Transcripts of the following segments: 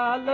Hello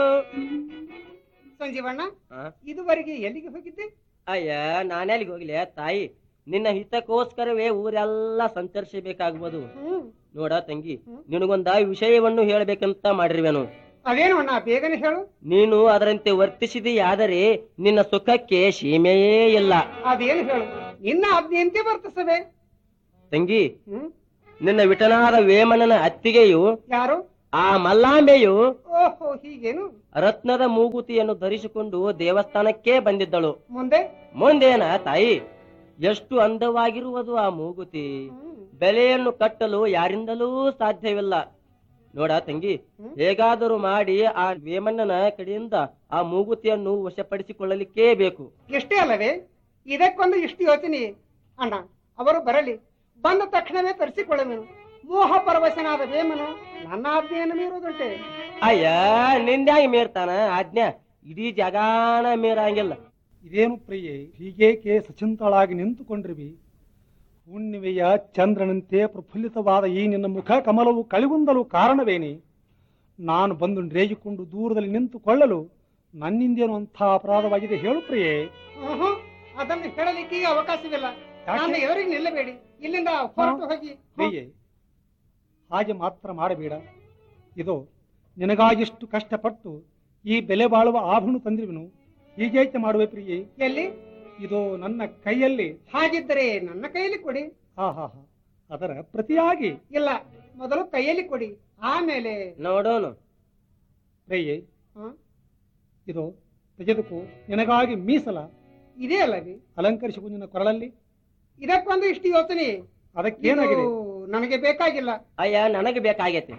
ಸಂಜೀವಣ್ಣ ಆ? ಇದುವರೆಗೆ ಎಲ್ಲಿಗೆ ಹೋಗಿದ್ದೆ ಅಯ್ಯ ನಾನೆಲ್ಲಿಗೆ ಹೋಗ್ಲಿ ತಾಯಿ ನಿನ್ನ ಹಿತಕ್ಕೋಸ್ಕರವೇ ಊರೆಲ್ಲ ಸಂಚರಿಸಬೇಕಾಗ್ಬೋದು ಹ್ಮ್ ನೋಡ ತಂಗಿ ಹ್ಮ್. ನಿನಗೊಂದ ವಿಷಯವನ್ನು ಹೇಳ್ಬೇಕಂತ ಮಾಡಿರುವೆನು ಅದೇನು ಅಣ್ಣ ಬೇಗನೆ ಹೇಳು ನೀನು ಅದರಂತೆ ವರ್ತಿಸಿದೆಯಾದರೆ ನಿನ್ನ ಸುಖಕ್ಕೆ ಸೀಮೆಯೇ ಇಲ್ಲ ಅದೇನು ಹೇಳು ನಿನ್ನ ಆಜ್ಞೆಯಂತೆ ವರ್ತಿಸವೆ ತಂಗಿ ಹ್ಮ್ ನಿನ್ನ ವಿಟನಾದ ವೇಮನನ ಅತ್ತಿಗೆಯು ಯಾರು ಆ ಮಲ್ಲಾಂಬೆಯು ಓಹೋ ಹೀಗೇನು ರತ್ನದ ಮೂಗುತಿಯನ್ನು ಧರಿಸಿಕೊಂಡು ದೇವಸ್ಥಾನಕ್ಕೆ ಬಂದಿದ್ದಳು ಮುಂದೆ ಮುಂದೇನ ತಾಯಿ ಎಷ್ಟು ಅಂದವಾಗಿರುವುದು ಆ ಮೂಗುತಿ ಹ್ಮ್. ಬೆಲೆಯನ್ನು ಕಟ್ಟಲು ಯಾರಿಂದಲೂ ಸಾಧ್ಯವಿಲ್ಲ ನೋಡ ತಂಗಿ ಹೇಗಾದರೂ ಮಾಡಿ ಆ ವೇಮಣ್ಣನ ಕಡೆಯಿಂದ ಆ ಮೂಗುತಿಯನ್ನು ವಶಪಡಿಸಿಕೊಳ್ಳಲಿಕ್ಕೇ ಬೇಕು ಎಷ್ಟೇ ಅಲ್ಲವೇ ಇದಕ್ಕೊಂದು ಇಷ್ಟು ಯೋಚನೆ ಅಣ್ಣ ಅವರು ಬರಲಿ ಬಂದ ತಕ್ಷಣವೇ ತರಿಸಿಕೊಳ್ಳುವೆನು ಮೋಹ ಪರವಶನಾದ ವೇಮನು ನನ್ನ ಆಜ್ಞೆಯನ್ನು ಮೀರುವುದುಂಟೆ ಅಯ್ಯ ನಿಂದ್ಯಾಗಿ ಮೀರ್ತಾನ ಆಜ್ಞಾ ಇಡೀ ಜಗಾನ ಮೀರಂಗಿಲ್ಲ ಇದೇನು ಪ್ರಿಯೆ ಹೀಗೇಕೆ ಸಚಿಂತಳಾಗಿ ನಿಂತುಕೊಂಡಿರುವಿ ಹುಣ್ಣಿಮೆಯ ಚಂದ್ರನಂತೆ ಪ್ರಫುಲ್ಲಿತವಾದ ಈ ನಿನ್ನ ಮುಖ ಕಮಲವು ಕಳಿಗುಂದಲು ಕಾರಣವೇನೆ ನಾನು ಬಂದು ರೇಗಿಕೊಂಡು ದೂರದಲ್ಲಿ ನಿಂತುಕೊಳ್ಳಲು ನನ್ನಿಂದೇನು ಅಂಥ ಅಪರಾಧವಾಗಿದೆ ಹೇಳು ಪ್ರಿಯೆ ಆಹಾ, ಅದನ್ನು ಹೇಳಲಿಕ್ಕೆ ಈಗ ಅವಕಾಶವಿಲ್ಲ ಯಾಕೆ? ನಾನು ಎದುರಿಗೆ ನಿಲ್ಲಬೇಡಿ ಇಲ್ಲಿಂದ ಹೊರಟು ಹೋಗಿ ಪ್ರಿಯೆ ಹಾಗೆ ಮಾತ್ರ ಮಾಡಬೇಡ ಇದು ನಿನಗಾಗಿಷ್ಟು ಕಷ್ಟಪಟ್ಟು ಈ ಬೆಲೆ ಬಾಳುವ ಆಭರಣ ತಂದಿರುವೆನು ಹೀಗೇಕೆ ಮಾಡುವೆ ಪ್ರಿಯೆ ಎಲ್ಲಿ ಇದು ನನ್ನ ಕೈಯಲ್ಲಿ ಹಾಗಿದ್ದರೆ ನನ್ನ ಕೈಯಲ್ಲಿ ಕೊಡಿ ಹಾ ಹಾ ಹಾ ಅದರ ಪ್ರತಿಯಾಗಿ ಇಲ್ಲ ಮೊದಲು ಕೈಯಲ್ಲಿ ಕೊಡಿ ಆಮೇಲೆ ನೋಡೋನು ಪ್ರಿಯೆ ಹ? ಇದು ತೆಗೆದುಕೋ ನಿನಗಾಗಿ ಮೀಸಲ ಇದೇ ಅಲ್ಲವೇ ಅಲಂಕರಿಸಿಕೊ ನಿನ್ನ ಕೊರಳಲ್ಲಿ ಇದಕ್ಕೊಂದು ಇಷ್ಟು ಯೋಚನೆ ಅದಕ್ಕೇನಾಗಿದೆ ಇದು ನನಗೆ ಬೇಕಾಗಿಲ್ಲ ಅಯ್ಯ ನನಗೆ ಬೇಕಾಗೈತಿ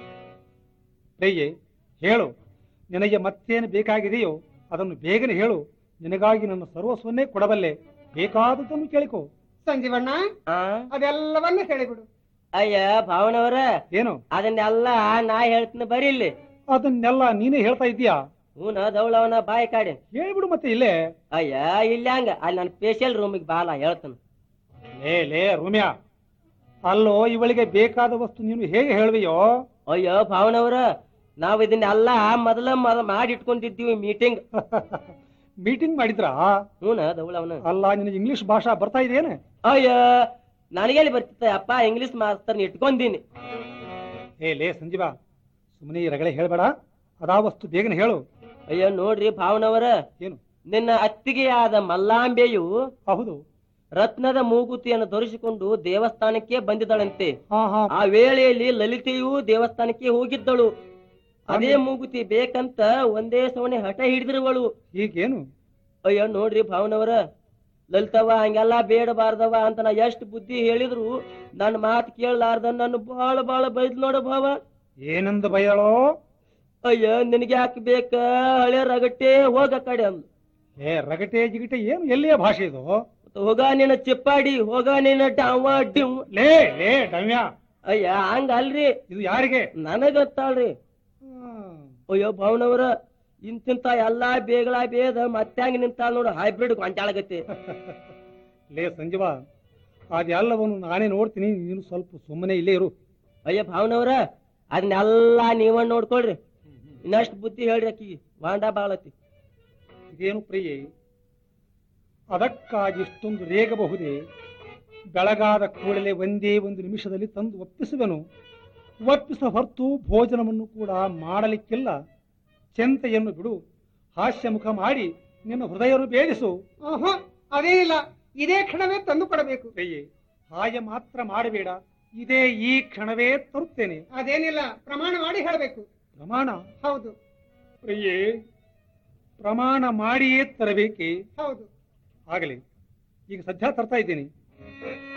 ಪ್ರಿಯೆ ಹೇಳು ನಿನಗೆ ಮತ್ತೇನು ಬೇಕಾಗಿದೆಯೋ ಅದನ್ನು ಬೇಗನೆ ಹೇಳು ನಿನಗಾಗಿ ನನ್ನ ಸರ್ವಸ್ವನ್ನೇ ಕೊಡಬಲ್ಲೆ ಬೇಕಾದದ್ದನ್ನು ಕೇಳಿಕೋ ಸಂಜೀವಣ್ಣ ಆ ಅದೆಲ್ಲವನ್ನು ಹೇಳಿಬಿಡು ಅಯ್ಯ ಭಾವನವರ ಏನು ಅದನ್ನೆಲ್ಲ ನಾ ಹೇಳ್ತೀನಿ ಬರೀ ಇಲ್ಲಿ ಅದನ್ನೆಲ್ಲ ನೀನೇ ಹೇಳ್ತಾ ಇದ್ದೀಯಾ ಹೂನ ದೌಳವನ ಬಾಯಿ ಕಾಡಿ ಹೇಳ್ಬಿಡು ಮತ್ತೆ ಇಲ್ಲೇ ಅಯ್ಯ ಇಲ್ಲಿ ಹಂಗ ಅಲ್ಲಿ ನನ್ನ ಸ್ಪೆಷಲ್ ರೂಮಿಗೆ ಬಾಲ ಹೇಳ್ತಾನ ಲೇ ಲೇ ರೂಮ್ಯಾ ಅಲ್ಲೋ ಇವಳಿಗೆ ಬೇಕಾದ ವಸ್ತು ನೀನು ಹೇಗೆ ಹೇಳುವೆಯೋ ಅಯ್ಯೋ ಭಾವನವರ ನಾವ್ ಇದನ್ನೆಲ್ಲ ಮೊದಲ ಮೊದಲ ಮಾಡಿ ಇಟ್ಕೊಂಡಿದ್ದೀವಿ ಮೀಟಿಂಗ್ ಮೀಟಿಂಗ್ ಮಾಡಿದ್ರಾ ಹೂನ ದೌಳವನ ಅಲ್ಲ ನಿನಗೆ ಇಂಗ್ಲಿಷ್ ಭಾಷಾ ಬರ್ತಾ ಇದೆಯೇನೆ ಅಯ್ಯ ನನಗೆಲ್ಲಿ ಬರ್ತಿತ್ತ ಅಪ್ಪ ಇಂಗ್ಲಿಷ್ ಮಾಸ್ತರ್ನ ಇಟ್ಕೊಂಡೀನಿ ಏ ಲೇ ಸಂಜೀವ ಸುಮ್ಮನೆ ಈ ರಗಳೆ ಹೇಳ್ಬೇಡ ಅದಾ ವಸ್ತು ಬೇಗನೆ ಹೇಳು ಅಯ್ಯೋ ನೋಡ್ರಿ ಭಾವನವರ ಏನು ನಿನ್ನ ಅತ್ತಿಗೆಯಾದ ಮಲ್ಲಾಂಬೆಯು ಹೌದು ರತ್ನದ ಮೂಗುತಿಯನ್ನು ಧರಿಸಿಕೊಂಡು ದೇವಸ್ಥಾನಕ್ಕೆ ಬಂದಿದ್ದಳಂತೆ ಹಾ ಹಾ ಆ ವೇಳೆಯಲ್ಲಿ ಲಲಿತೆಯು ದೇವಸ್ಥಾನಕ್ಕೆ ಹೋಗಿದ್ದಳು ಅದೇ ಮೂಗುತಿ ಬೇಕಂತ ಒಂದೇ ಸವಣೆ ಹಠ ಹಿಡಿದಿರುವಳು ಹೀಗೇನು ಅಯ್ಯೋ ನೋಡ್ರಿ ಭಾವನವರ ಲಲಿತವ ಹಂಗೆಲ್ಲ ಬೇಡಬಾರ್ದವ ಅಂತ ನಾ ಎಷ್ಟು ಬುದ್ಧಿ ಹೇಳಿದ್ರು ನನ್ನ ಮಾತು ಕೇಳಲಾರ್ದ ನನ್ನ ಬಹಳ ಬಹಳ ಬೈದ್ ನೋಡು ಭಾವ ಏನೆಂದು ಬಯಳೋ ಅಯ್ಯ ನಿನಗೆ ಯಾಕೆ ಬೇಕ ಹಳೆ ರಗಟ್ಟೆ ಹೋಗ ಆ ಕಡೆ ಅಂದ್ ಏ ರಗಟೆ ಜಿಗಟೆ ಏನು ಎಲ್ಲಿಯ ಭಾಷೆ ಇದು ಹೋಗ ನಿನ್ನ ಚಿಪ್ಪಾಡಿ ಹೋಗ ನಿನ್ನ ಡಾವ ಡಿವ್ ಲೇ ಲೇ ಡಮ್ಯಾ ಅಯ್ಯ ಹಂಗ ಅಲ್ರಿ ಇದು ಯಾರಿಗೆ ನನಗತ್ತಾಳ್ರಿ ಅಯ್ಯೋ ಭಾವನವರ ಇಂತಿಂತ ಎಲ್ಲಾ ಬೇಗಳ ಬೇದ ಮತ್ತ್ಯಾಂಗ ನಿಂತಾಳ ನೋಡು ಹೈಬ್ರಿಡ್ ಗೊಂಚಾಳಗತ್ತೆ ಲೇ ಸಂಜೀವ ಅದೆಲ್ಲವನ್ನು ನಾನೇ ನೋಡ್ತೀನಿ ನೀನು ಸ್ವಲ್ಪ ಸುಮ್ಮನೆ ಇಲ್ಲೇ ಇರು ಅಯ್ಯ ಭಾವನವ್ರ ಅದನ್ನೆಲ್ಲಾ ನೀವ ನೋಡ್ಕೊಳ್ರಿ ಇನ್ನಷ್ಟು ಬುದ್ಧಿ ಹೇಳ್ರಿ ಆಕಿಗೆ ವಾಂಡ ಬಾಳತಿ ಇದೇನು ಪ್ರಿಯೆ ಅದಕ್ಕಾಗಿ ಇಷ್ಟೊಂದು ರೇಗಬಹುದೇ ಬೆಳಗಾದ ಕೂಡಲೇ ಒಂದೇ ಒಂದು ನಿಮಿಷದಲ್ಲಿ ತಂದು ಒಪ್ಪಿಸುವೆನು ಒಪ್ಪಿಸ ಹೊರತು ಭೋಜನವನ್ನು ಕೂಡ ಮಾಡಲಿಕ್ಕಿಲ್ಲ ಚೆಂತೆಯನ್ನು ಬಿಡು ಹಾಸ್ಯ ಮುಖ ಮಾಡಿ ನಿನ್ನ ಹೃದಯರು ಬೇಡಿಸು ಆಹಾ, ಅದೇ ಇಲ್ಲ ಇದೇ ಕ್ಷಣವೇ ತಂದು ಕೊಡಬೇಕು ಪ್ರಿಯೆ ಹಾಗೆ ಮಾತ್ರ ಮಾಡಬೇಡ ಇದೇ ಈ ಕ್ಷಣವೇ ತರುತ್ತೇನೆ ಅದೇನಿಲ್ಲ ಪ್ರಮಾಣ ಮಾಡಿ ಹೇಳಬೇಕು ಪ್ರಮಾಣ ಹೌದು ಪ್ರಿಯೆ ಪ್ರಮಾಣ ಮಾಡಿಯೇ ತರಬೇಕೆ ಹೌದು ಆಗಲಿ ಈಗ ಸದ್ಯ ತರ್ತಾ ಇದ್ದೀನಿ